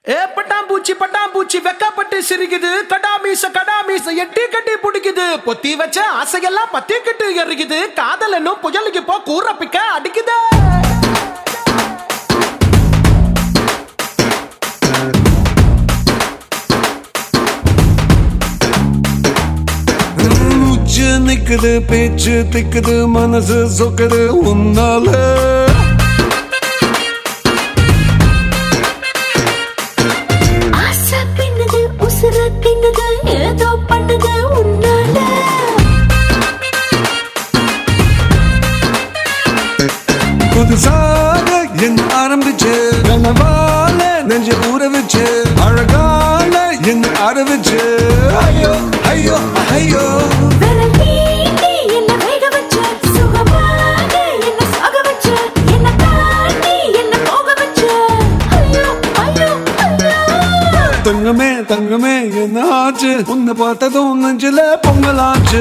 ஏ பட்டாம்பூச்சி பட்டாம்பூச்சி வெக்கப்பட்டு சிரிக்குது கடாமீச கடாமீச எட்டி கட்டி பிடிக்குது பொத்தி வச்ச ஆசையெல்லாம் பத்திக்கிட்டு எறிக்குது காதல் என்னும் புயலுக்கு போ கூற பிக்க அடிக்குது மூச்சு நிக்குது பேச்சு திக்குது மனசு சொக்குது உன்னால ஆசை பின்னுது உசுர தின்னுது ஏதோ பண்ணுது உன்னால புதுசாக என்ன ஆரம்பிச்சு கனவால நெஞ்சு ஊற வச்சு அழகால என்ன ஆரம்பிச்சு ஐயோ ஐயோ ஐயோ விரல் நீட்டி என்ன வேக வச்ச சுகமாக என்ன சாக வச்ச என்ன தாண்டி என்ன போக வச்ச ஐயோ ஐயோ ஐயோ தங்கமே தங்கமே என்ன ஆச்சு உன்னை பார்த்ததும் நெஞ்சில பொங்கலாச்சு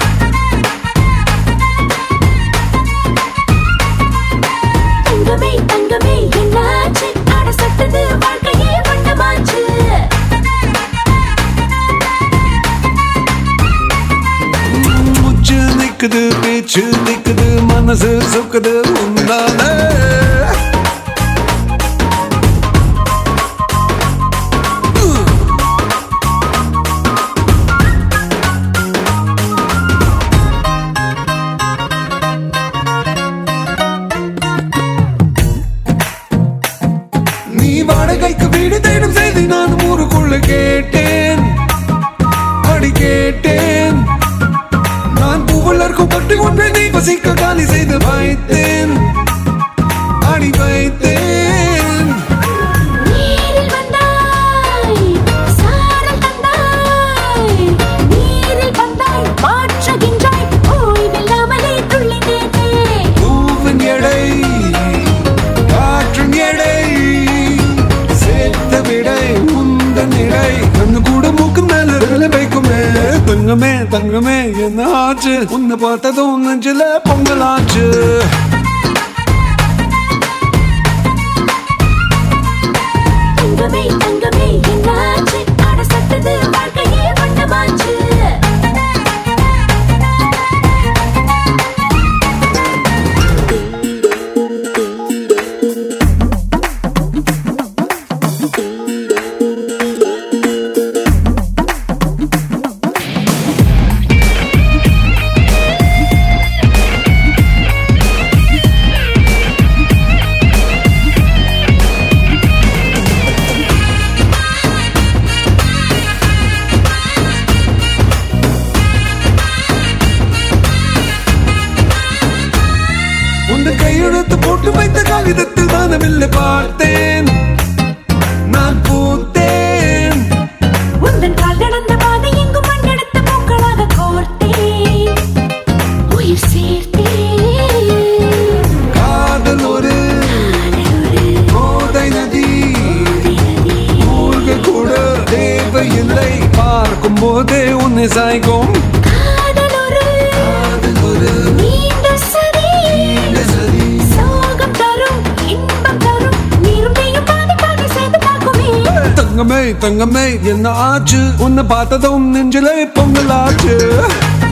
தங்கமே தங்கமே என்னாச்சு அட சட்டது வாழ்க்கையே வண்ணமாச்சு மூச்சு நிக்குது பேச்சு நிக்குது மனசு சொக்குது உன்னால நீ வாடகைக்கு வீடு தேடும் செய்தி நான் ஊருக்குள்ள கேட்டேன் அடி கேட்டேன் நான் பூவலர்க்கும் பட்டு ஒன்றை நீ வசிக்க காலி செய்து வைத்தேன் அடி வைத்தேன் நீரில் வந்தாய் சாரல் தந்தாய் நீரில் வந்தாய் மாற்றுகின்றாய் ஓய்வில்லாமலே துள்ளினேனே பூவின் எடை காற்றின் எடை சேர்த்த விடை முந்தன் இடை கண்ணு கூட மூக்கு மேல விரல வைக்குமே தங்கமே தங்கமே என்ன ஆச்சு உன்னை பார்த்ததும் நெஞ்சில பொங்கலாச்சு தங்கமே தங்கமே என்னாச்சு அட சட்டது வாழ்க்கையே வண்ணமாச்சு உன் கையெழுத்து போட்டு வைத்த காகிதத்தில் தானவில்லை பார்த்தேன் நான் பூத்தேன் உந்தன் கால் நடந்த பாதை எங்கும் மண்ணெடுத்த பூக்களாக கோர்த்தேன் உயிர் சேர்த்தேன் காதல் ஒரு கோதை நதி மூழ்க கூட தேவையில்லை பார்க்கும் போதே உன்னை சாய்க்கும் காதல் ஒரு காதல் ஒரு நீண்ட சதி சதி சோகம் தரும் இன்பம் தரும் நீரும் நீயும் பாதி பாதி சேர்ந்து பார்க்குமே தங்கமே தங்கமே என்ன ஆச்சு உன்னை பார்த்ததும் நெஞ்சிலே பொங்கலாச்சு